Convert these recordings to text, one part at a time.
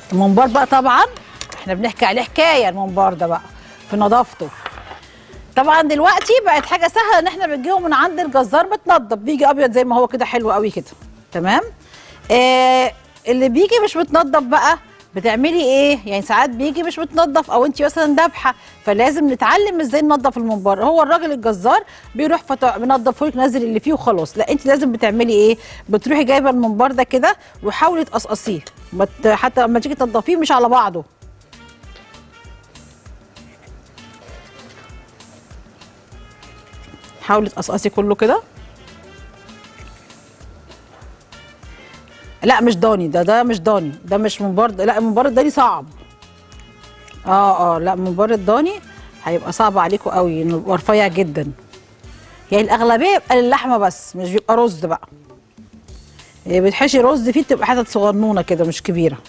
الممبار بقى طبعا احنا بنحكي عليه حكايه الممبار ده بقى في نظافته طبعا دلوقتي بقت حاجه سهله ان احنا بنجيبه من عند الجزار متنضف بيجي ابيض زي ما هو كده حلو قوي كده تمام آه اللي بيجي مش متنضف بقى بتعملي ايه يعني ساعات بيجي مش متنضف او انت مثلا دابحه فلازم نتعلم ازاي ننضف الممبار هو الراجل الجزار بيروح فت- منضفه لك نازل اللي فيه وخلاص لا انت لازم بتعملي ايه بتروحي جايبه الممبار ده كده وحاولي تقصقصيه ما ت- حتى لما تيجي تنضفيه مش على بعضه حاولي تقصقصي كله كده لا مش ضاني ده ده مش ضاني ده مش ممبار لا الممبار الضاني صعب اه اه لا ممبار الضاني هيبقى صعب عليكم قوي انه بيبقى رفيع جدا يعني الاغلبيه يبقى اللحمه بس مش بيبقى رز بقى يعني بتحشي رز فيه تبقى حتت صغنونه كده مش كبيره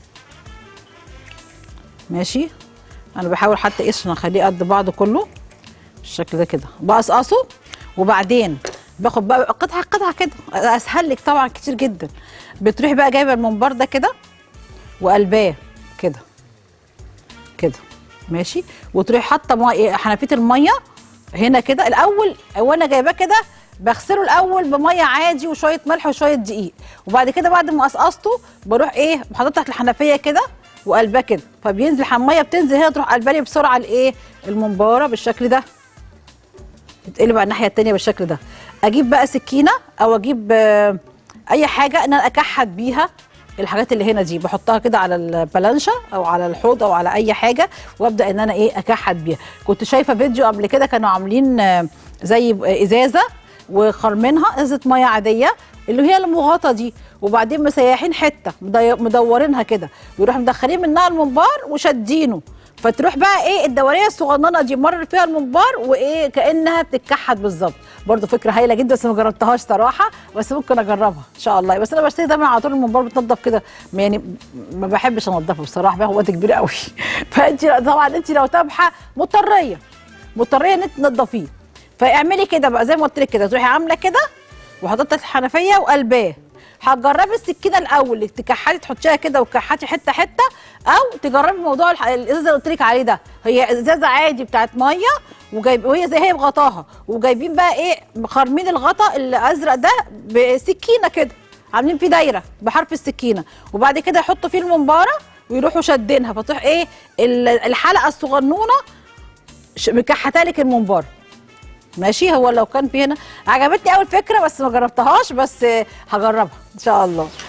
ماشي انا بحاول حتى ايه عشان اخليه قد بعضه كله بالشكل ده كده بقصقصه وبعدين باخد بقى قطعه قطعه كده اسهل لك طبعا كتير جدا بتروحي بقى جايبه الممبار ده كده وقلباه كده كده ماشي وتروحي حاطه ميه حنفيه الميه هنا كده الاول وانا جايباه كده بغسله الاول بميه عادي وشويه ملح وشويه دقيق وبعد كده بعد ما قصقصته بروح ايه حاطط تحت الحنفيه كده وقلباه كده فبينزل الميه بتنزل هنا تروح قلبه لي بسرعه الايه الممباره بالشكل ده تتقلب على الناحيه التانيه بالشكل ده اجيب بقى سكينه او اجيب آه، اي حاجه ان انا اكحت بيها الحاجات اللي هنا دي بحطها كده على البلانشه او على الحوض او على اي حاجه وابدا ان انا ايه اكحت بيها كنت شايفه فيديو قبل كده كانوا عاملين آه، زي ازازه وخرمينها ازازه ميه عاديه اللي هي المغطى دي وبعدين مسيحين حته مضي- مدورينها كده ويروحوا مدخلين منها الممبار وشادينه فتروح بقى ايه الدوريه الصغننه دي مرر فيها الممبار وايه كانها بتتكحت بالظبط برضو فكره هايله جدا بس ما جربتهاش صراحه بس ممكن اجربها ان شاء الله بس انا بشتري دايما على طول الممبار بتنضف كده يعني ما بحبش انضفه بصراحه بياخد وقت كبير قوي فانت طبعا انت لو تابحه مضطريه مضطريه ان انت تنضفيه فاعملي كده بقى زي ما قلت لك كده تروحي عامله كده وحطيتها في الحنفيه وقلباه هتجربي السكينه الاول تكحتي تحطيها كده وتكحتي حته حته او تجربي موضوع الح- الازازه اللي قلت لك عليه ده هي ازازه عادي بتاعت ميه وجايب وهي زي هي بغطاها وجايبين بقى ايه خارمين الغطا الازرق ده بسكينه كده عاملين فيه دايره بحرف السكينه وبعد كده يحطوا فيه الممباره ويروحوا شادينها فتروح ايه ال- الحلقه الصغنونه ش- مكحته لك الممبار ماشي هو لو كان في هنا عجبتني اول فكره بس ما جربتهاش بس آه، هجربها ان شاء الله